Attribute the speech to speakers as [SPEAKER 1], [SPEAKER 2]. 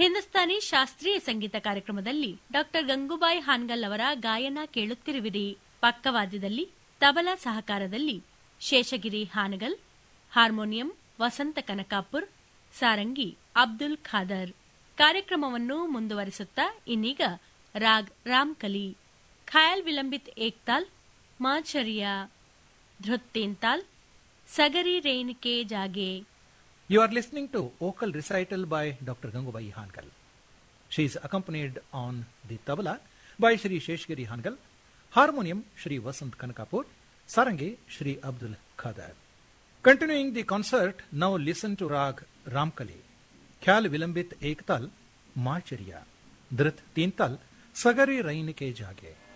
[SPEAKER 1] ಹಿಂದೂಸ್ತಾನಿ ಶಾಸ್ತ್ರೀಯ ಸಂಗೀತ ಕಾರ್ಯಕ್ರಮದಲ್ಲಿ ಡಾಕ್ಟರ್ ಗಂಗೂಬಾಯಿ ಹಾನ್ಗಲ್ ಅವರ ಗಾಯನ ಕೇಳುತ್ತಿರುವಿರಿ ಪಕ್ಕವಾದ್ಯದಲ್ಲಿ ತಬಲಾ ಸಹಕಾರದಲ್ಲಿ ಶೇಷಗಿರಿ ಹಾನಗಲ್ ಹಾರ್ಮೋನಿಯಂ ವಸಂತ ಕನಕಾಪುರ್ ಸಾರಂಗಿ ಅಬ್ದುಲ್ ಖಾದರ್ ಕಾರ್ಯಕ್ರಮವನ್ನು ಮುಂದುವರಿಸುತ್ತಾ ಇನ್ನೀಗ ರಾಗ್ ರಾಮ್ಕಲಿ ಖಯಾಲ್ ವಿಲಂಬಿತ್ ಏಕ್ತಾಲ್ ಮಾಚರಿಯಾ ಧೃತ್ತೇಂತಾಲ್ ಸಗರಿ ರೇಣಿಕೆ ಜಾಗೆ
[SPEAKER 2] You are listening to vocal recital by Dr. Gangubai Hankal. She is accompanied on the tabla by Shri Sheshgiri Hankal, harmonium Shri Vasant Kanakapur, sarangi Shri Abdul Khadar. Continuing the concert, now listen to Rag Ramkali, Khyal Vilambit Ektal, Machariya, Dhrit Tintal, Sagari Rainike Jage.